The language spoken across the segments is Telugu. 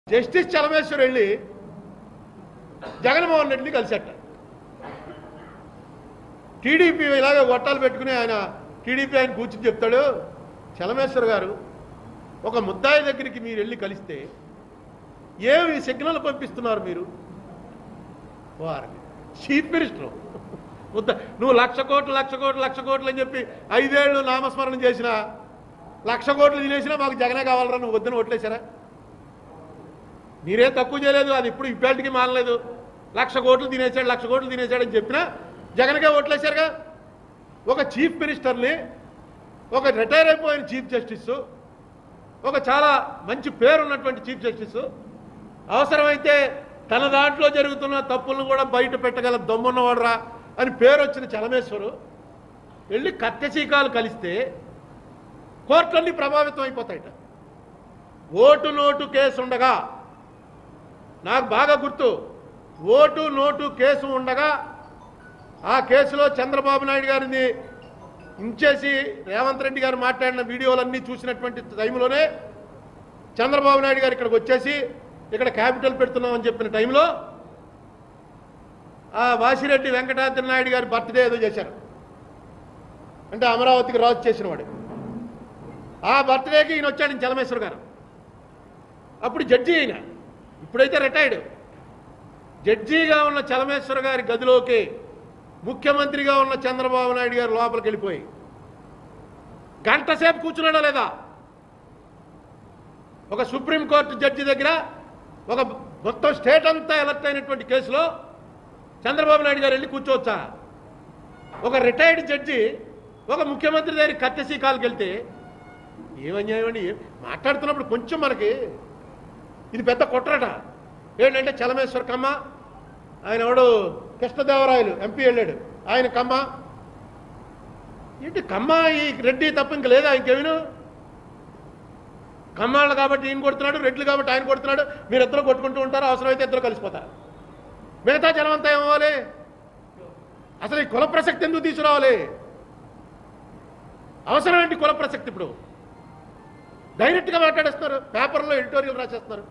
జస్టిస్ చలమేశ్వర్ వెళ్ళి జగన్మోహన్ రెడ్డిని కలిసట టీడీపీ ఇలాగే గొట్టాలు పెట్టుకుని ఆయన టీడీపీ ఆయన కూర్చుని చెప్తాడు చలమేశ్వర్ గారు ఒక ముద్దాయి దగ్గరికి మీరు వెళ్ళి కలిస్తే ఏమి సిగ్నల్ పంపిస్తున్నారు మీరు వారికి చీఫ్ మినిస్టర్ ముద్ద నువ్వు లక్ష కోట్లు లక్ష కోట్లు లక్ష కోట్లు అని చెప్పి ఐదేళ్లు నామస్మరణ చేసిన లక్ష కోట్లు తినేసినా మాకు జగనే కావాలరా నువ్వు వద్దని ఓట్లేశారా మీరే తక్కువ చేయలేదు అది ఇప్పుడు ఇప్పటికి మానలేదు లక్ష కోట్లు తినేశాడు లక్ష కోట్లు తినేశాడు అని చెప్పినా జగన్కే ఓట్లేశారుగా ఒక చీఫ్ మినిస్టర్ని ఒక రిటైర్ అయిపోయిన చీఫ్ జస్టిస్ ఒక చాలా మంచి పేరు ఉన్నటువంటి చీఫ్ జస్టిస్ అవసరమైతే తన దాంట్లో జరుగుతున్న తప్పులను కూడా బయట పెట్టగల దమ్మున్నవాడురా అని పేరు వచ్చిన చలమేశ్వరు వెళ్ళి కత్తెసీకాలు కలిస్తే కోర్టులన్నీ ప్రభావితం అయిపోతాయట ఓటు నోటు కేసు ఉండగా నాకు బాగా గుర్తు ఓటు నోటు కేసు ఉండగా ఆ కేసులో చంద్రబాబు నాయుడు గారిని ఇంచేసి రేవంత్ రెడ్డి గారు మాట్లాడిన వీడియోలన్నీ చూసినటువంటి టైంలోనే చంద్రబాబు నాయుడు గారు ఇక్కడికి వచ్చేసి ఇక్కడ క్యాపిటల్ పెడుతున్నామని చెప్పిన టైంలో ఆ వాసిరెడ్డి వెంకటాద్రి నాయుడు గారి బర్త్డే ఏదో చేశారు అంటే అమరావతికి రాజు చేసిన వాడు ఆ బర్త్డేకి ఈయన వచ్చాడు చలమేశ్వర్ గారు అప్పుడు జడ్జి అయిన ఇప్పుడైతే రిటైర్డ్ జడ్జిగా ఉన్న చలమేశ్వర గారి గదిలోకి ముఖ్యమంత్రిగా ఉన్న చంద్రబాబు నాయుడు గారు లోపలికి వెళ్ళిపోయి గంట సేపు కూర్చున్నాడా లేదా ఒక సుప్రీంకోర్టు జడ్జి దగ్గర ఒక మొత్తం స్టేట్ అంతా ఎలక్ట్ అయినటువంటి కేసులో చంద్రబాబు నాయుడు గారు వెళ్ళి కూర్చోవచ్చా ఒక రిటైర్డ్ జడ్జి ఒక ముఖ్యమంత్రి దగ్గర కత్తెసీ కాల్కి వెళ్తే ఏమన్యాయం అండి ఏం- మాట్లాడుతున్నప్పుడు కొంచెం మనకి ఇది పెద్ద కుట్రట ఏంటంటే చలమేశ్వర్ కమ్మ ఆయన ఎవడు కృష్ణదేవరాయలు ఎంపీ వెళ్ళాడు ఆయన కమ్మ ఏంటి కమ్మ ఈ రెడ్డి తప్ప ఇంక లేదా ఇంకేమిను కమ్మాళ్ళు కాబట్టి ఈయన కొడుతున్నాడు రెడ్లు కాబట్టి ఆయన కొడుతున్నాడు మీరు ఇద్దరు కొట్టుకుంటూ ఉంటారు అవసరమైతే ఇద్దరు కలిసిపోతారు మిగతా జనం అంతా ఏమవ్వాలి అసలు ఈ కుల ప్రసక్తి ఎందుకు తీసుకురావాలి అవసరం ఏంటి కుల ప్రసక్తి ఇప్పుడు డైరెక్ట్గా మాట్లాడేస్తున్నారు పేపర్లో ఎడిటోరియల్ రాసేస్తున్నారు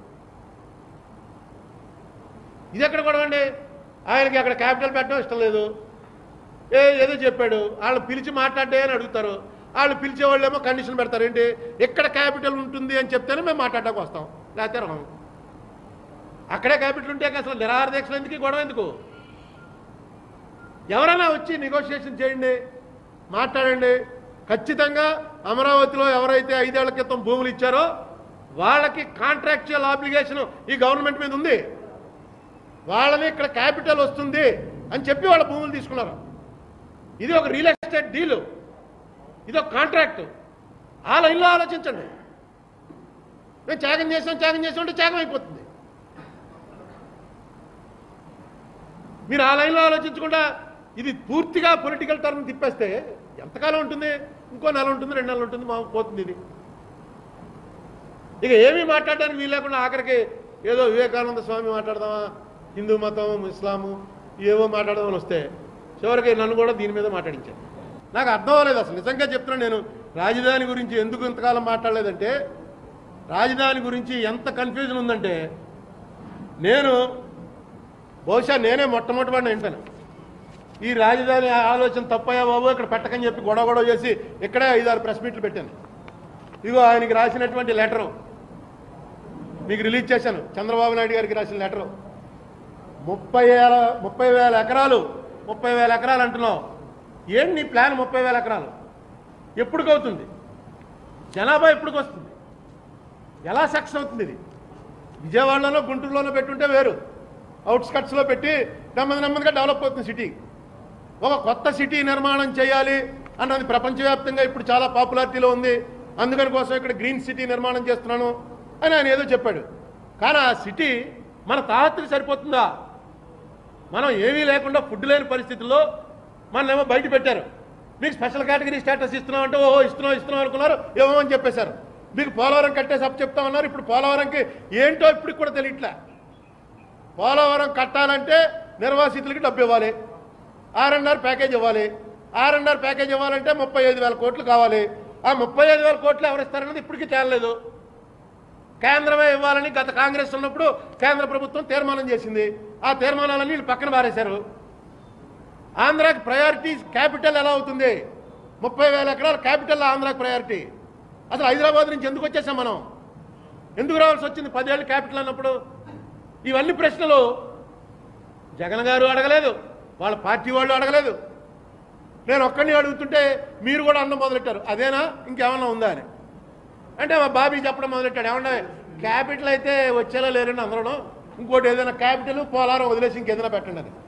ఇది ఎక్కడ కూడా అండి ఆయనకి అక్కడ క్యాపిటల్ పెట్టడం ఇష్టం లేదు ఏ ఏదో చెప్పాడు వాళ్ళు పిలిచి మాట్లాడే అని అడుగుతారు వాళ్ళు పిలిచే వాళ్ళేమో కండిషన్ పెడతారు ఏంటి ఎక్కడ క్యాపిటల్ ఉంటుంది అని చెప్తేనే మేము మాట్లాడడానికి వస్తాం లేకపోతే రాము అక్కడే క్యాపిటల్ ఉంటే అసలు నిరాహార దీక్షలు ఎందుకు ఈ గొడవ ఎందుకు ఎవరైనా వచ్చి నెగోషియేషన్ చేయండి మాట్లాడండి ఖచ్చితంగా అమరావతిలో ఎవరైతే ఐదేళ్ల క్రితం భూములు ఇచ్చారో వాళ్ళకి కాంట్రాక్చువల్ ఆబ్లిగేషన్ ఈ గవర్నమెంట్ మీద ఉంది వాళ్ళని ఇక్కడ క్యాపిటల్ వస్తుంది అని చెప్పి వాళ్ళ భూములు తీసుకున్నారు ఇది ఒక రియల్ ఎస్టేట్ డీలు ఇది ఒక కాంట్రాక్ట్ ఆ లైన్లో ఆలోచించండి మేము త్యాగం చేసాం త్యాగం చేసాం అంటే త్యాగం అయిపోతుంది మీరు ఆ లైన్లో ఆలోచించకుండా ఇది పూర్తిగా పొలిటికల్ టర్మ్ తిప్పేస్తే ఎంతకాలం ఉంటుంది ఇంకో నెల ఉంటుంది రెండు నెలలు ఉంటుంది మా పోతుంది ఇది ఇక ఏమీ మాట్లాడడానికి వీలు లేకుండా ఆఖరికి ఏదో వివేకానంద స్వామి మాట్లాడదామా హిందూ మతం ఇస్లాము ఏవో మాట్లాడదామని వస్తే చివరికి నన్ను కూడా దీని మీద మాట్లాడించారు నాకు అర్థం అవ్వలేదు అసలు నిజంగా చెప్తున్నాను నేను రాజధాని గురించి ఎందుకు ఇంతకాలం మాట్లాడలేదంటే రాజధాని గురించి ఎంత కన్ఫ్యూజన్ ఉందంటే నేను బహుశా నేనే మొట్టమొదటి వింటాను ఈ రాజధాని ఆలోచన తప్పయ్యా బాబు ఇక్కడ పెట్టకని చెప్పి గొడవ గొడవ చేసి ఇక్కడే ఐదారు ప్రెస్ మీట్లు పెట్టాను ఇదిగో ఆయనకి రాసినటువంటి లెటరు మీకు రిలీజ్ చేశాను చంద్రబాబు నాయుడు గారికి రాసిన లెటరు ముప్పై వేల ముప్పై వేల ఎకరాలు ముప్పై వేల ఎకరాలు అంటున్నావు ఏంటి నీ ప్లాన్ ముప్పై వేల ఎకరాలు ఎప్పుడుకవుతుంది జనాభా ఎప్పుడుకి వస్తుంది ఎలా సక్సెస్ అవుతుంది ఇది విజయవాడలోనో గుంటూరులోనో పెట్టుంటే వేరు అవుట్స్కట్స్లో పెట్టి నెమ్మది నెమ్మదిగా డెవలప్ అవుతుంది సిటీ ఒక కొత్త సిటీ నిర్మాణం చేయాలి అన్నది ప్రపంచవ్యాప్తంగా ఇప్పుడు చాలా పాపులారిటీలో ఉంది అందుకని కోసం ఇక్కడ గ్రీన్ సిటీ నిర్మాణం చేస్తున్నాను అని ఆయన ఏదో చెప్పాడు కానీ ఆ సిటీ మన తాహత్తుకి సరిపోతుందా మనం ఏమీ లేకుండా ఫుడ్ లేని పరిస్థితుల్లో మనల్ని బయట పెట్టారు మీకు స్పెషల్ కేటగిరీ స్టేటస్ ఇస్తున్నాం అంటే ఓహో ఇస్తున్నాం ఇస్తున్నాం అనుకున్నారు ఏమో అని చెప్పేశారు మీకు పోలవరం కట్టేసి అప్పు చెప్తామన్నారు ఇప్పుడు పోలవరంకి ఏంటో ఇప్పుడు కూడా తెలియట్లే పోలవరం కట్టాలంటే నిర్వాసితులకి డబ్బు ఇవ్వాలి ఆర్ఎన్ఆర్ ప్యాకేజ్ ఇవ్వాలి ఆర్ఎన్ఆర్ ప్యాకేజ్ ఇవ్వాలంటే ముప్పై ఐదు వేల కోట్లు కావాలి ఆ ముప్పై ఐదు వేల కోట్లు ఎవరిస్తారన్నది ఇప్పటికీ తేలలేదు కేంద్రమే ఇవ్వాలని గత కాంగ్రెస్ ఉన్నప్పుడు కేంద్ర ప్రభుత్వం తీర్మానం చేసింది ఆ తీర్మానాలన్నీ వీళ్ళు పక్కన పారేశారు ఆంధ్రాకి ప్రయారిటీ క్యాపిటల్ ఎలా అవుతుంది ముప్పై వేల ఎకరాల క్యాపిటల్ ఆంధ్రాకి ప్రయారిటీ అసలు హైదరాబాద్ నుంచి ఎందుకు వచ్చేసాం మనం ఎందుకు రావాల్సి వచ్చింది పదేళ్ళు క్యాపిటల్ అన్నప్పుడు ఇవన్నీ ప్రశ్నలు జగన్ గారు అడగలేదు వాళ్ళ పార్టీ వాళ్ళు అడగలేదు నేను ఒక్కడిని అడుగుతుంటే మీరు కూడా అన్నం మొదలెట్టారు అదేనా ఇంకేమన్నా ఉందా అని అంటే మా బాబీ చెప్పడం మొదలెట్టాడు ఏమన్నా క్యాపిటల్ అయితే వచ్చేలా లేరండి అందరూ ఇంకోటి ఏదైనా క్యాపిటల్ పోలారం వదిలేసి ఇంకేదైనా పెట్టండి అది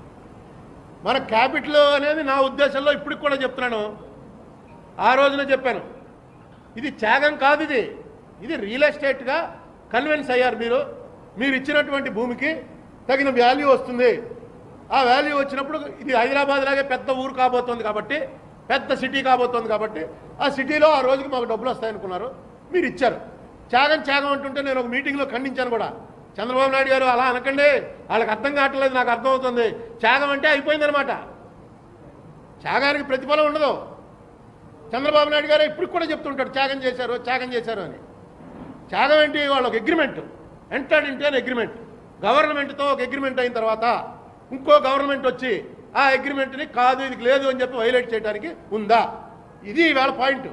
మన క్యాపిటల్ అనేది నా ఉద్దేశంలో ఇప్పటికి కూడా చెప్తున్నాను ఆ రోజున చెప్పాను ఇది త్యాగం కాదు ఇది ఇది రియల్ ఎస్టేట్గా కన్విన్స్ అయ్యారు మీరు మీరు ఇచ్చినటువంటి భూమికి తగిన వాల్యూ వస్తుంది ఆ వాల్యూ వచ్చినప్పుడు ఇది హైదరాబాద్ లాగే పెద్ద ఊరు కాబోతోంది కాబట్టి పెద్ద సిటీ కాబోతోంది కాబట్టి ఆ సిటీలో ఆ రోజుకి మాకు డబ్బులు వస్తాయనుకున్నారు మీరు ఇచ్చారు త్యాగం త్యాగం అంటుంటే నేను ఒక మీటింగ్లో ఖండించాను కూడా చంద్రబాబు నాయుడు గారు అలా అనకండి వాళ్ళకి అర్థం కావట్లేదు నాకు అర్థమవుతుంది త్యాగం అంటే అయిపోయిందనమాట త్యాగానికి ప్రతిఫలం ఉండదు చంద్రబాబు నాయుడు గారు ఇప్పుడు కూడా చెప్తుంటాడు త్యాగం చేశారు త్యాగం చేశారు అని త్యాగం ఏంటి వాళ్ళు ఒక అగ్రిమెంట్ ఎంటర్డ్ ఇంటే అని అగ్రిమెంట్ గవర్నమెంట్తో ఒక అగ్రిమెంట్ అయిన తర్వాత ఇంకో గవర్నమెంట్ వచ్చి ఆ అగ్రిమెంట్ని కాదు ఇది లేదు అని చెప్పి వైలేట్ చేయడానికి ఉందా ఇది ఇవాళ point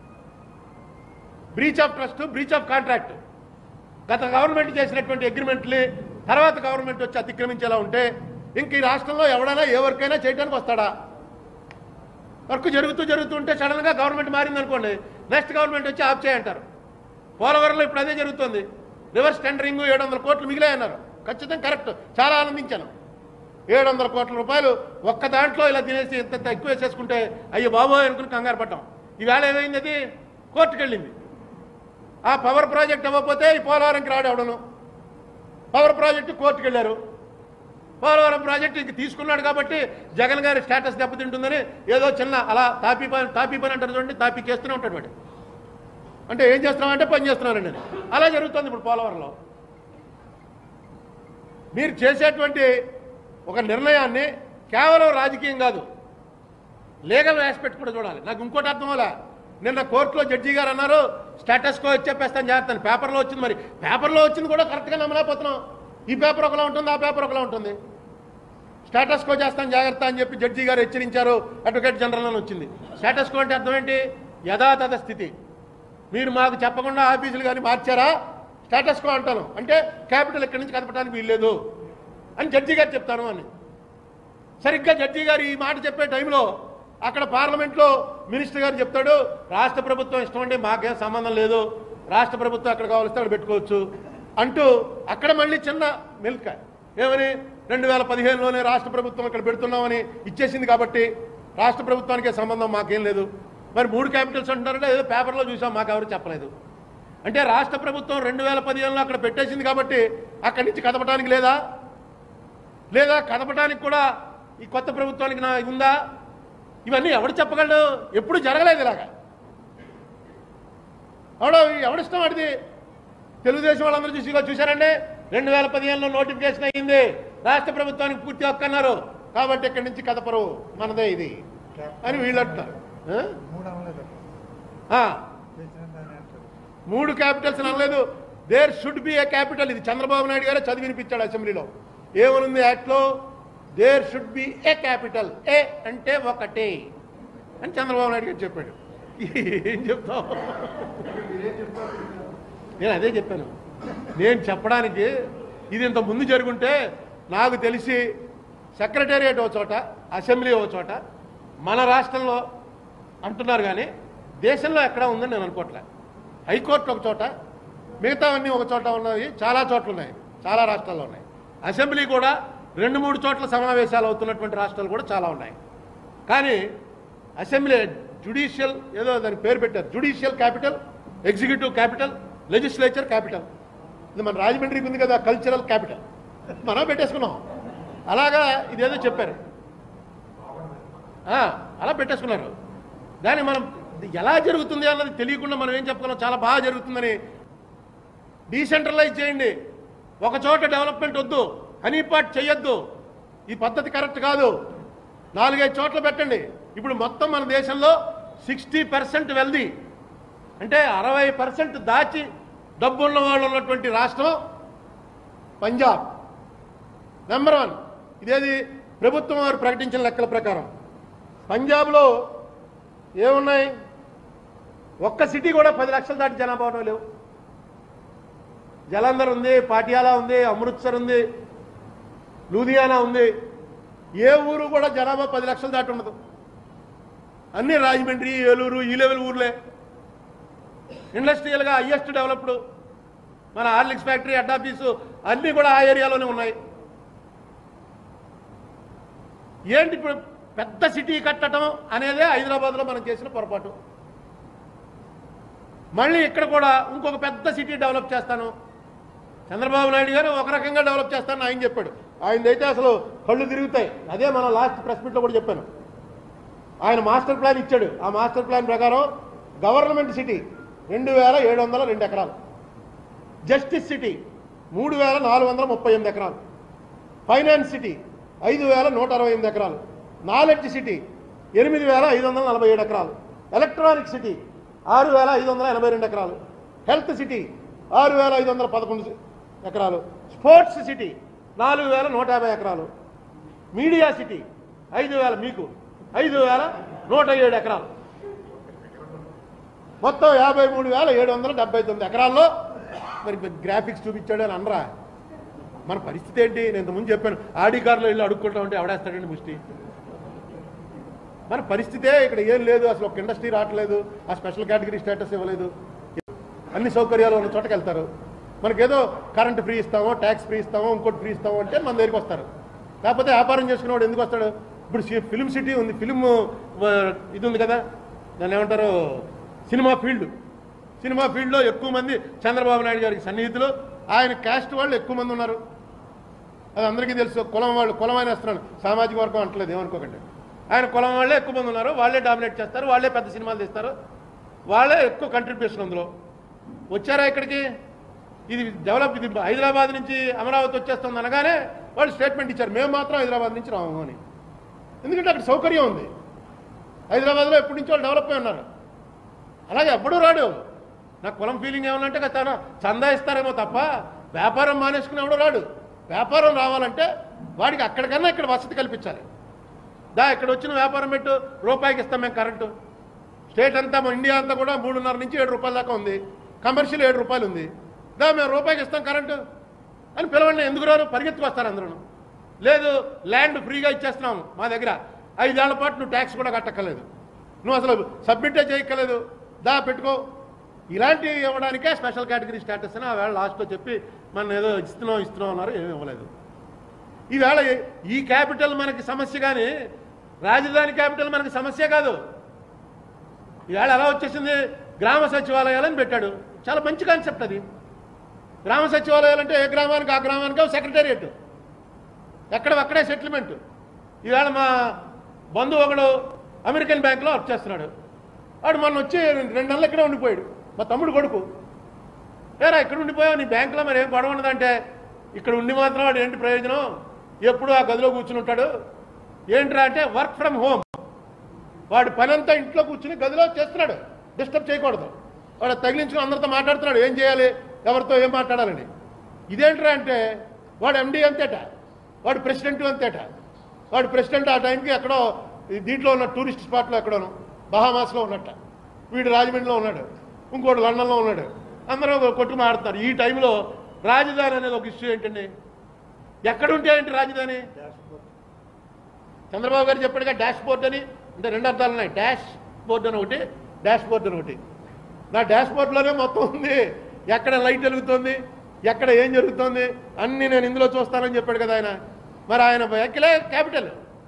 breach of trust breach of contract గత గవర్నమెంట్ చేసినటువంటి అగ్రిమెంట్ని తర్వాత గవర్నమెంట్ వచ్చి అతిక్రమించేలా ఉంటే ఇంక ఈ రాష్ట్రంలో ఎవడైనా ఏ వర్క్ అయినా చేయడానికి వస్తాడా వర్క్ జరుగుతూ జరుగుతూ ఉంటే సడన్గా గవర్నమెంట్ మారింది అనుకోండి నెక్స్ట్ గవర్నమెంట్ వచ్చి ఆఫ్ చేయంటారు పోలవరంలో ఇప్పుడు అదే జరుగుతుంది రివర్స్ టెండరింగ్ ఏడు వందల కోట్లు మిగిలాయన్నారు ఖచ్చితంగా కరెక్ట్ చాలా ఆనందించాను ఏడు వందల కోట్ల రూపాయలు ఒక్క దాంట్లో ఇలా తినేసి ఇంత ఇంత ఎక్కువ వేసేసుకుంటే అయ్యో బాబోయ్ అనుకుని కంగారు పడ్డాం ఈవేళ ఏమైంది అది కోర్టుకు వెళ్ళింది ఆ పవర్ ప్రాజెక్ట్ ఇవ్వకపోతే ఈ పోలవరంకి రాడు ఎవడను పవర్ ప్రాజెక్టు కోర్టుకు వెళ్ళారు పోలవరం ప్రాజెక్టు ఇంక తీసుకున్నాడు కాబట్టి జగన్ గారి స్టేటస్ దెబ్బతింటుందని ఏదో చిన్న అలా తాపీ పని తాపీ పని అంటారు చూడండి తాపీ చేస్తూనే ఉంటాడు వాడు అంటే ఏం చేస్తున్నామంటే పని చేస్తున్నానండి అని అలా జరుగుతుంది ఇప్పుడు పోలవరంలో మీరు చేసేటువంటి ఒక నిర్ణయాన్ని కేవలం రాజకీయం కాదు లీగల్ ఆస్పెక్ట్ కూడా చూడాలి నాకు ఇంకోటి అర్థం అలా నిన్న కోర్టులో జడ్జి గారు అన్నారు స్టేటస్ కో చెప్పేస్తాను జాగ్రత్త పేపర్లో వచ్చింది మరి పేపర్లో వచ్చింది కూడా కరెక్ట్గా నమ్మలేకపోతున్నాం ఈ పేపర్ ఒకలా ఉంటుంది ఆ పేపర్ ఒకలా ఉంటుంది స్టేటస్ కో చేస్తాను జాగ్రత్త అని చెప్పి జడ్జి గారు హెచ్చరించారు అడ్వకేట్ జనరల్ అని వచ్చింది స్టేటస్ కో అంటే అర్థం ఏంటి యథాతథ స్థితి మీరు మాకు చెప్పకుండా ఆఫీసులు కానీ మార్చారా స్టేటస్ కో అంటాను అంటే క్యాపిటల్ ఇక్కడి నుంచి కదపడానికి వీల్లేదు అని జడ్జి గారు చెప్తాను అని సరిగ్గా జడ్జి గారు ఈ మాట చెప్పే టైంలో అక్కడ పార్లమెంట్లో మినిస్టర్ గారు చెప్తాడు రాష్ట్ర ప్రభుత్వం ఇష్టం అంటే మాకేం సంబంధం లేదు రాష్ట్ర ప్రభుత్వం అక్కడ కావాల్సి అక్కడ పెట్టుకోవచ్చు అంటూ అక్కడ మళ్ళీ చిన్న మెల్క ఏమని రెండు వేల పదిహేనులోనే రాష్ట్ర ప్రభుత్వం ఇక్కడ పెడుతున్నామని ఇచ్చేసింది కాబట్టి రాష్ట్ర ప్రభుత్వానికే సంబంధం మాకేం లేదు మరి మూడు క్యాపిటల్స్ అంటున్నారంటే ఏదో పేపర్లో చూసాం మాకు ఎవరు చెప్పలేదు అంటే రాష్ట్ర ప్రభుత్వం రెండు వేల పదిహేనులో అక్కడ పెట్టేసింది కాబట్టి అక్కడి నుంచి కదపడానికి లేదా లేదా కదపడానికి కూడా ఈ కొత్త ప్రభుత్వానికి నా ఉందా ఇవన్నీ ఎవడు చెప్పగలడు ఎప్పుడు జరగలేదు ఇలాగా ఎవడో ఎవడిష్టం వాడిది తెలుగుదేశం వాళ్ళందరూ చూసి ఇగో చూశారండి రెండు వేల పదిహేనులో నోటిఫికేషన్ అయ్యింది రాష్ట్ర ప్రభుత్వానికి పూర్తి హక్కు అన్నారు కాబట్టి ఇక్కడి నుంచి కదపరు మనదే ఇది అని వీళ్ళు అంటున్నారు ఆ? మూడు అవ్వలేదు ఆ, చేసిన దాన్ని అంటారు మూడు క్యాపిటల్స్ అనలేదు there should be a capital ఇది చంద్రబాబు నాయుడు గారే చదివి వినిపించాడు అసెంబ్లీలో ఏమనుంది యాక్ట్లో there should be a capital a అంటే ఒకటి అని చంద్రబాబు నాయుడు గారు చెప్పాడు ఏం చెప్తావు నేను అదే చెప్పాను నేను చెప్పడానికి ఇది ఇంత ముందు జరుగుంటే నాకు తెలిసి సెక్రటేరియట్ ఒక చోట అసెంబ్లీ ఒక చోట మన రాష్ట్రంలో అంటున్నారు కానీ దేశంలో ఎక్కడ ఉందని నేను అనుకోవట్లే హైకోర్టు ఒక చోట మిగతావన్నీ ఒక చోట ఉన్నాయి చాలా చోట్ల ఉన్నాయి చాలా రాష్ట్రాల్లో ఉన్నాయి అసెంబ్లీ కూడా రెండు మూడు చోట్ల సమావేశాలు అవుతున్నటువంటి రాష్ట్రాలు కూడా చాలా ఉన్నాయి కానీ అసెంబ్లీ జుడిషియల్ ఏదో దాని పేరు పెట్టారు judicial capital executive capital legislature capital ఇది మన రాజమండ్రికి ఉంది కదా కల్చరల్ క్యాపిటల్ మనం పెట్టేసుకున్నాం అలాగా ఇదేదో చెప్పారు ఆ, అలా పెట్టేసుకున్నారు దాన్ని మనం ఇది ఎలా జరుగుతుంది అన్నది తెలియకుండా మనం ఏం చెప్పుకున్నాం చాలా బాగా జరుగుతుందని డీసెంట్రలైజ్ చేయండి ఒక చోట డెవలప్మెంట్ వద్దు హనీపాట్ చేయొద్దు ఈ పద్ధతి కరెక్ట్ కాదు నాలుగైదు చోట్ల పెట్టండి ఇప్పుడు మొత్తం మన దేశంలో సిక్స్టీ పర్సెంట్ వెల్దీ అంటే అరవై పర్సెంట్ దాచి డబ్బున్న వాళ్ళు ఉన్నటువంటి రాష్ట్రం పంజాబ్ నెంబర్ వన్ ఇదేది ప్రభుత్వం వారు ప్రకటించిన లెక్కల ప్రకారం పంజాబ్లో ఏమున్నాయి ఒక్క సిటీ కూడా పది లక్షల దాటి జనాభా ఉండవు లేవు జలంధర్ ఉంది పాటియాలా ఉంది అమృత్సర్ ఉంది లూధియానా ఉంది ఏ ఊరు కూడా జనాభా పది లక్షల దాటి ఉండదు అన్ని రాజమండ్రి ఏలూరు ఈ లెవెల్ ఊర్లే ఇండస్ట్రియల్గా హయ్యెస్ట్ డెవలప్డ్ మన హార్లిక్స్ ఫ్యాక్టరీ హెడ్ ఆఫీసు అన్నీ కూడా ఆ ఏరియాలోనే ఉన్నాయి ఏంటి ఇప్పుడు పెద్ద సిటీ కట్టడం అనేదే హైదరాబాద్లో మనం చేసిన పొరపాటు మళ్ళీ ఇక్కడ కూడా ఇంకొక పెద్ద సిటీ డెవలప్ చేస్తాను చంద్రబాబు నాయుడు గారు ఒక రకంగా డెవలప్ చేస్తానని ఆయన చెప్పాడు ఆయనదైతే అసలు కళ్ళు తిరుగుతాయి అదే మనం లాస్ట్ ప్రెస్ మీట్లో కూడా చెప్పాను ఆయన మాస్టర్ ప్లాన్ ఇచ్చాడు ఆ మాస్టర్ ప్లాన్ ప్రకారం గవర్నమెంట్ సిటీ రెండు వేల ఏడు వందల రెండు ఎకరాలు జస్టిస్ సిటీ మూడు వేల నాలుగు వందల ముప్పై ఎనిమిది ఎకరాలు ఫైనాన్స్ సిటీ ఐదు వేల నూట అరవై ఎనిమిది ఎకరాలు నాలెడ్జ్ సిటీ ఎనిమిది వేల ఐదు వందల నలభై ఏడు ఎకరాలు ఎలక్ట్రానిక్ సిటీ ఆరు వేల ఐదు వందల ఎనభై రెండు ఎకరాలు హెల్త్ సిటీ ఆరు వేల ఐదు వందల పదకొండు ఎకరాలు స్పోర్ట్స్ సిటీ నాలుగు వేల నూట యాభై ఎకరాలు మీడియా సిటీ ఐదు వేల మీకు ఐదు వేల నూట ఏడు ఎకరాలు మొత్తం యాభై మూడు వేల ఏడు వందల డెబ్బై తొమ్మిది ఎకరాల్లో మరి గ్రాఫిక్స్ చూపించాడు అని అనరా మన పరిస్థితి ఏంటి నేను ఇంతకుముందు చెప్పాను ఆడి కార్లో వెళ్ళి అడుక్కుంటా ఉంటే ఎవడేస్తాడండి ముష్టి మన పరిస్థితే ఇక్కడ ఏం లేదు అసలు ఒక ఇండస్ట్రీ రావట్లేదు ఆ స్పెషల్ కేటగిరీ స్టేటస్ ఇవ్వలేదు అన్ని సౌకర్యాలు ఉన్న చోటకి వెళ్తారు మనకేదో కరెంట్ ఫ్రీ ఇస్తామో ట్యాక్స్ ఫ్రీ ఇస్తామో ఇంకోటి ఫ్రీ ఇస్తామో అంటే మన దగ్గరికి వస్తారు లేకపోతే వ్యాపారం చేసుకునేవాడు ఎందుకు వస్తాడు ఇప్పుడు ఫిలిం సిటీ ఉంది ఫిలిం ఇది ఉంది కదా దాన్ని ఏమంటారు సినిమా ఫీల్డ్ సినిమా ఫీల్డ్లో ఎక్కువ మంది చంద్రబాబు నాయుడు గారికి సన్నిహితులు ఆయన క్యాస్ట్ వాళ్ళు ఎక్కువ మంది ఉన్నారు అది అందరికీ తెలుసు కులం వాళ్ళు కులం అని వేస్తున్నాను సామాజిక వర్గం అంటలేదు ఏమనుకోకండి ఆయన కులం వాళ్ళే ఎక్కువ మంది ఉన్నారు వాళ్ళే డామినేట్ చేస్తారు వాళ్ళే పెద్ద సినిమాలు తీస్తారు వాళ్ళే ఎక్కువ కంట్రిబ్యూషన్ అందులో వచ్చారా ఇక్కడికి ఇది డెవలప్ ఇది హైదరాబాద్ నుంచి అమరావతి వచ్చేస్తుంది అనగానే వాళ్ళు స్టేట్మెంట్ ఇచ్చారు మేము మాత్రం హైదరాబాద్ నుంచి రాము అని ఎందుకంటే అక్కడ సౌకర్యం ఉంది హైదరాబాద్లో ఎప్పటి నుంచో వాళ్ళు డెవలప్ అయి ఉన్నారు అలాగే ఎప్పుడూ రాడు నాకు కులం ఫీలింగ్ ఏమన్నంటే కదా చందా ఇస్తారేమో తప్ప వ్యాపారం మానేసుకుని ఎవడో రాడు వ్యాపారం రావాలంటే వాడికి అక్కడికన్నా ఇక్కడ వసతి కల్పించాలి దా ఇక్కడ వచ్చిన వ్యాపారం పెట్టు రూపాయికి ఇస్తాం మేము కరెంటు స్టేట్ అంతా మన ఇండియా అంతా కూడా మూడున్నర నుంచి ఏడు రూపాయల దాకా ఉంది కమర్షియల్ ఏడు రూపాయలు ఉంది దా మేము రూపాయికి ఇస్తాం కరెంటు అని పిలవండి ఎందుకు రారు పరిగెత్తుకొస్తారు అందరూ లేదు ల్యాండ్ ఫ్రీగా ఇచ్చేస్తున్నాము మా దగ్గర ఐదేళ్ల పాటు నువ్వు ట్యాక్స్ కూడా కట్టక్కర్లేదు నువ్వు అసలు సబ్మిటే చేయక్కర్లేదు దా పెట్టుకో ఇలాంటివి ఇవ్వడానికే స్పెషల్ కేటగిరీ స్టేటస్ అని ఆ వేళ లాస్ట్లో చెప్పి మనం ఏదో ఇస్తున్నాం ఇస్తున్నాం అన్నారు ఏమీ ఇవ్వలేదు ఈవేళ ఈ క్యాపిటల్ మనకి సమస్య కానీ రాజధాని క్యాపిటల్ మనకి సమస్య కాదు ఈవేళ ఎలా వచ్చేసింది గ్రామ సచివాలయాలని పెట్టాడు చాలా మంచి కాన్సెప్ట్ అది గ్రామ సచివాలయాలు అంటే ఏ గ్రామానికి ఆ గ్రామానికి సెక్రటేరియట్ ఎక్కడ అక్కడే సెటిల్మెంట్ ఈవేళ మా బంధువు ఒకడు అమెరికన్ బ్యాంక్లో వర్క్ చేస్తున్నాడు వాడు మొన్న వచ్చి రెండు నెలలు ఇక్కడే ఉండిపోయాడు మా తమ్ముడు కొడుకు ఏరా ఇక్కడ ఉండిపోయావు నీ బ్యాంకులో మరి ఏం గొడవ ఉండదంటే ఇక్కడ ఉండి మాత్రం వాడు ఏంటి ప్రయోజనం ఎప్పుడు ఆ గదిలో కూర్చుని ఉంటాడు ఏంట్రా అంటే వర్క్ ఫ్రమ్ హోమ్ వాడి పని అంతా ఇంట్లో కూర్చుని గదిలో చేస్తున్నాడు డిస్టర్బ్ చేయకూడదు వాడు తగిలించుకుని అందరితో మాట్లాడుతున్నాడు ఏం చేయాలి ఎవరితో ఏం మాట్లాడాలని ఇదేంట్రా అంటే వాడు ఎండి అంతేట వాడు ప్రెసిడెంట్ అంతేట వాడు ప్రెసిడెంట్ ఆ టైంకి ఎక్కడో ఈ దీంట్లో ఉన్న టూరిస్ట్ స్పాట్లో ఎక్కడోను బహామాస్లో ఉన్నట్ట వీడు రాజమండ్రిలో ఉన్నాడు ఇంకోటి లండన్లో ఉన్నాడు అందరూ కొట్టు మాడుతున్నారు ఈ టైంలో రాజధాని అనేది ఒక ఇష్యూ ఏంటండి ఎక్కడ ఉంటే ఏంటి రాజధాని చంద్రబాబు గారు చెప్పాడుగా డాష్ బోర్డ్ అని అంటే రెండు అర్థాలు ఉన్నాయి డాష్ బోర్డ్ అని ఒకటి డాష్ బోర్డ్ అని ఒకటి నా డాష్ బోర్డ్లోనే మొత్తం ఉంది ఎక్కడ లైట్ వెలుగుతుంది ఎక్కడ ఏం జరుగుతుంది అన్నీ నేను ఇందులో చూస్తానని చెప్పాడు కదా ఆయన మరి ఆయన ఎక్కలే క్యాపిటల్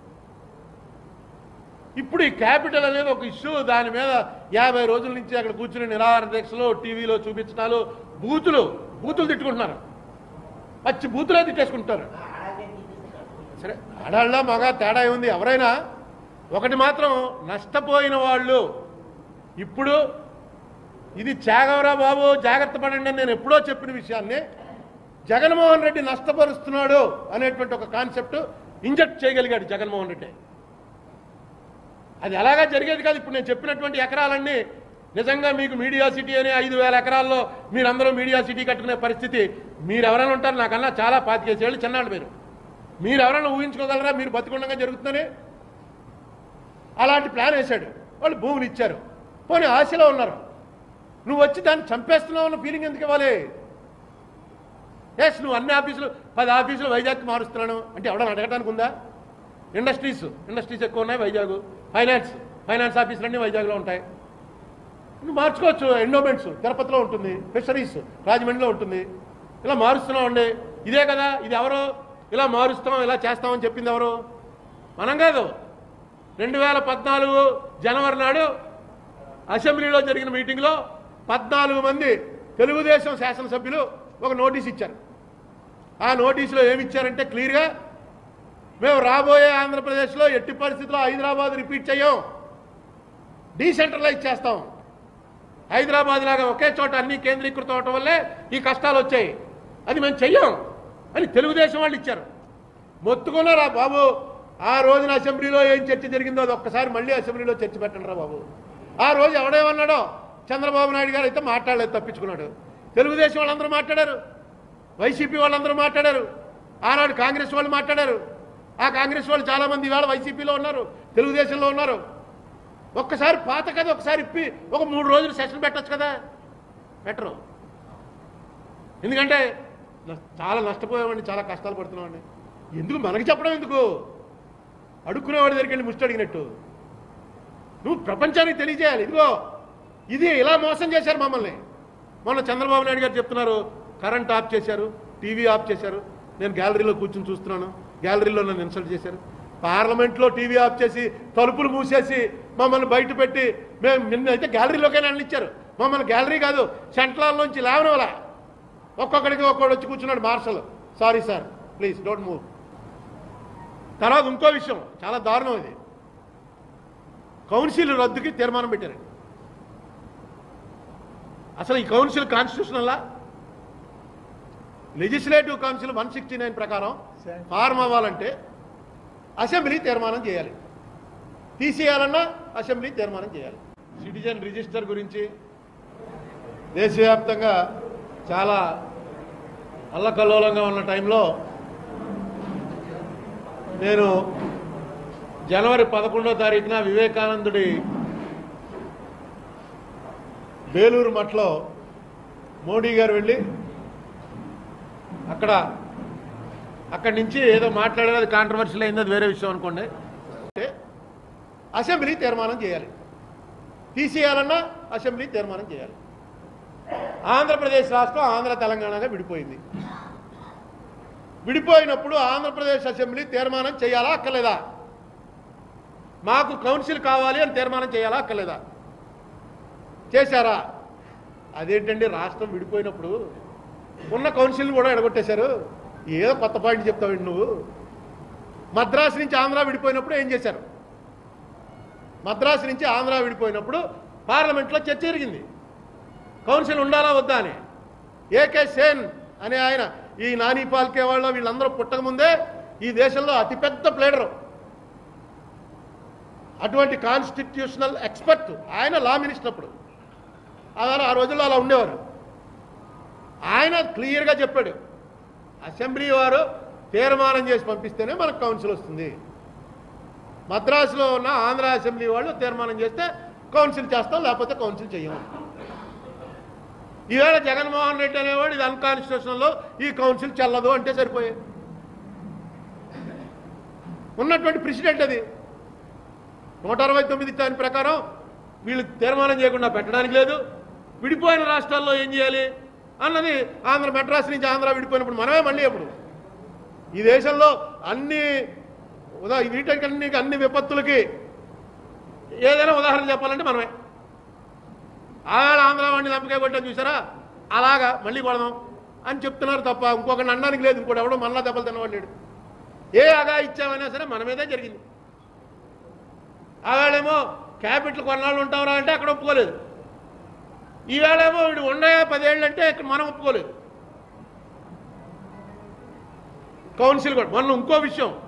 ఇప్పుడు ఈ క్యాపిటల్ అనేది ఒక ఇష్యూ దాని మీద యాభై రోజుల నుంచి అక్కడ కూర్చుని నిరాహార దీక్షలు టీవీలో చూపించినాలు బూతులు బూతులు తిట్టుకుంటున్నారు పచ్చి బూతులే తిట్టేసుకుంటారు సరే ఆడాళ్ళ మగ తేడా ఏముంది ఎవరైనా ఒకటి మాత్రం నష్టపోయిన వాళ్ళు ఇప్పుడు ఇది త్యాగవరా బాబు జాగ్రత్త పడండి అని నేను ఎప్పుడో చెప్పిన విషయాన్ని జగన్మోహన్ రెడ్డి నష్టపరుస్తున్నాడు అనేటువంటి ఒక కాన్సెప్ట్ ఇంజెక్ట్ చేయగలిగాడు జగన్మోహన్ రెడ్డి అది అలాగా జరిగేది కాదు ఇప్పుడు నేను చెప్పినటువంటి ఎకరాలన్నీ నిజంగా మీకు మీడియా సిటీ అనే ఐదు వేల ఎకరాల్లో మీరందరూ మీడియా సిటీ కట్టుకునే పరిస్థితి మీరు ఎవరైనా ఉంటారు నాకన్నా చాలా పాతికేసేళ్ళు చిన్నాళ్ళు మీరు మీరు ఎవరైనా ఊహించుకోగలరా మీరు బతికుండగా జరుగుతుందని అలాంటి ప్లాన్ వేశాడు వాళ్ళు భూములు ఇచ్చారు పోనీ ఆశలో ఉన్నారు నువ్వు వచ్చి దాన్ని చంపేస్తున్నావు అన్న ఫీలింగ్ ఎందుకు ఇవ్వాలి ఎస్ నువ్వు అన్ని ఆఫీసులు పది ఆఫీసులు వైజాగ్కి మారుస్తున్నాను అంటే ఎవడన్నా అడగడానికి ఉందా ఇండస్ట్రీస్ ఇండస్ట్రీస్ ఎక్కువ ఉన్నాయి వైజాగ్ ఫైనాన్స్ ఫైనాన్స్ ఆఫీసులన్నీ వైజాగ్లో ఉంటాయి నువ్వు మార్చుకోవచ్చు ఎండోమెంట్స్ తిరుపతిలో ఉంటుంది ఫిషరీస్ రాజమండ్రిలో ఉంటుంది ఇలా మారుస్తున్నాం అండి ఇదే కదా ఇది ఎవరు ఇలా మారుస్తాం ఇలా చేస్తామని చెప్పింది ఎవరు మనం కాదు రెండు వేల పద్నాలుగు జనవరి నాడు అసెంబ్లీలో జరిగిన మీటింగ్లో పద్నాలుగు మంది తెలుగుదేశం శాసనసభ్యులు ఒక నోటీస్ ఇచ్చారు ఆ నోటీసులో ఏమి ఇచ్చారంటే క్లియర్గా మేము రాబోయే ఆంధ్రప్రదేశ్లో ఎట్టి పరిస్థితుల్లో హైదరాబాద్ రిపీట్ చేయం డీసెంట్రలైజ్ చేస్తాం హైదరాబాద్ లాగా ఒకే చోట అన్ని కేంద్రీకృతం అవటం వల్లే ఈ కష్టాలు వచ్చాయి అది మేము చెయ్యం అని తెలుగుదేశం వాళ్ళు ఇచ్చారు మొత్తుకున్నారా బాబు ఆ రోజున అసెంబ్లీలో ఏం చర్చ జరిగిందో అది ఒక్కసారి మళ్ళీ అసెంబ్లీలో చర్చ పెట్టండి రా బాబు ఆ రోజు ఎవడేమన్నాడో చంద్రబాబు నాయుడు గారు అయితే మాట్లాడలేదు తప్పించుకున్నాడు తెలుగుదేశం వాళ్ళందరూ మాట్లాడారు వైసీపీ వాళ్ళందరూ మాట్లాడారు ఆనాడు కాంగ్రెస్ వాళ్ళు మాట్లాడారు ఆ కాంగ్రెస్ వాళ్ళు చాలామంది ఇవాళ వైసీపీలో ఉన్నారు తెలుగుదేశంలో ఉన్నారు ఒక్కసారి పాత కదా ఒకసారి ఇప్పి ఒక మూడు రోజులు సెషన్ పెట్టొచ్చు కదా పెట్టరు ఎందుకంటే న- చాలా నష్టపోయామండి చాలా కష్టాలు పడుతున్నామండి ఎందుకు మనకి చెప్పడం ఎందుకు అడుక్కునేవాడి దగ్గరికి వెళ్ళి ముష్టి అడిగినట్టు నువ్వు ప్రపంచానికి తెలియజేయాలి ఇదిగో ఇది ఇలా మోసం చేశారు మమ్మల్ని మొన్న చంద్రబాబు నాయుడు గారు చెప్తున్నారు కరెంట్ ఆఫ్ చేశారు టీవీ ఆఫ్ చేశారు నేను గ్యాలరీలో కూర్చుని చూస్తున్నాను గ్యాలరీలో నన్ను ఇన్సల్ట్ చేశారు పార్లమెంట్లో టీవీ ఆఫ్ చేసి తలుపులు మూసేసి మమ్మల్ని బయట పెట్టి మేము నిన్న అయితే గ్యాలరీలోకైనా ఇచ్చారు మమ్మల్ని గ్యాలరీ కాదు సెంట్రల్లోంచి లేవనవలా ఒక్కొక్కడికి ఒక్కొక్కడు వచ్చి కూర్చున్నాడు marshal sorry sir please don't move తర్వాత ఇంకో విషయం చాలా దారుణం ఇది కౌన్సిల్ రద్దుకి తీర్మానం పెట్టారండి అసలు ఈ కౌన్సిల్ కాన్స్టిట్యూషనల్లా legislative council one sixty nine ప్రకారం ఫార్మ్ అవ్వాలంటే అసెంబ్లీ తీర్మానం చేయాలి తీసేయాలన్నా అసెంబ్లీ తీర్మానం చేయాలి సిటిజన్ రిజిస్టర్ గురించి దేశవ్యాప్తంగా చాలా అల్లకల్లోలంగా ఉన్న టైంలో నేను జనవరి పదకొండో తారీఖున వివేకానందుడి బేలూరు మఠలో మోడీ గారు వెళ్ళి అక్కడ అక్కడి నుంచి ఏదో మాట్లాడారు అది కాంట్రవర్షియల్ అయింది అది వేరే విషయం అనుకోండి అంటే అసెంబ్లీ తీర్మానం చేయాలి తీసేయాలన్నా అసెంబ్లీ తీర్మానం చేయాలి ఆంధ్రప్రదేశ్ రాష్ట్రం ఆంధ్ర తెలంగాణగా విడిపోయింది విడిపోయినప్పుడు ఆంధ్రప్రదేశ్ అసెంబ్లీ తీర్మానం చేయాలా అక్కర్లేదా మాకు కౌన్సిల్ కావాలి అని తీర్మానం చేయాలా అక్కర్లేదా చేశారా అదేంటండి రాష్ట్రం విడిపోయినప్పుడు ఉన్న కౌన్సిల్ కూడా ఎడగొట్టేశారు ఏదో కొత్త పాయింట్ చెప్తావు నువ్వు మద్రాసు నుంచి ఆంధ్ర విడిపోయినప్పుడు ఏం చేశారు మద్రాసు నుంచి ఆంధ్ర విడిపోయినప్పుడు పార్లమెంట్లో చర్చ జరిగింది కౌన్సిల్ ఉండాలా వద్దా అని ఏకే సేన్ అనే ఆయన ఈ నాని పాల్కే వాళ్ళు వీళ్ళందరూ పుట్టకముందే ఈ దేశంలో అతిపెద్ద ప్లేడరు అటువంటి కాన్స్టిట్యూషనల్ ఎక్స్పర్ట్ ఆయన లా మినిస్టర్ అప్పుడు అలా ఆ రోజుల్లో అలా ఉండేవారు ఆయన క్లియర్గా చెప్పాడు అసెంబ్లీ వారు తీర్మానం చేసి పంపిస్తేనే మనకు కౌన్సిల్ వస్తుంది మద్రాసులో ఉన్న ఆంధ్ర అసెంబ్లీ వాళ్ళు తీర్మానం చేస్తే కౌన్సిల్ చేస్తాం లేకపోతే కౌన్సిల్ చెయ్యము ఈవేళ జగన్మోహన్ రెడ్డి అనేవాడు ఇది అన్కాన్స్టిట్యూషనల్లో ఈ కౌన్సిల్ చెల్లదు అంటే సరిపోయాయి ఉన్నటువంటి ప్రెసిడెంట్ అది నూట అరవై తొమ్మిది దాని ప్రకారం వీళ్ళు తీర్మానం చేయకుండా పెట్టడానికి లేదు విడిపోయిన రాష్ట్రాల్లో ఏం చేయాలి అన్నది ఆంధ్ర మెడ్రాస్ నుంచి ఆంధ్ర విడిపోయినప్పుడు మనమే మళ్ళీ అప్పుడు ఈ దేశంలో అన్ని ఉదా వీటన్నిటికీ అన్ని విపత్తులకి ఏదైనా ఉదాహరణ చెప్పాలంటే మనమే ఆవేళ ఆంధ్ర వాడిని లంపకాయ కొట్టాం చూసారా అలాగా మళ్ళీ కొడదాం అని చెప్తున్నారు తప్ప ఇంకొకటి అనడానికి లేదు ఇంకోటి ఎవడో మళ్ళా దెబ్బలు తినవాడు లేడు ఏ అగా ఇచ్చామైనా సరే మన మీదే జరిగింది ఆవేళేమో క్యాపిటల్ కొన్నాళ్ళు ఉంటామరా అంటే అక్కడ ఒప్పుకోలేదు ఈవేళేమో వీడు ఉండయా పదేళ్ళు అంటే ఇక్కడ మనం ఒప్పుకోలేదు కౌన్సిల్ కూడా మొన్న ఇంకో విషయం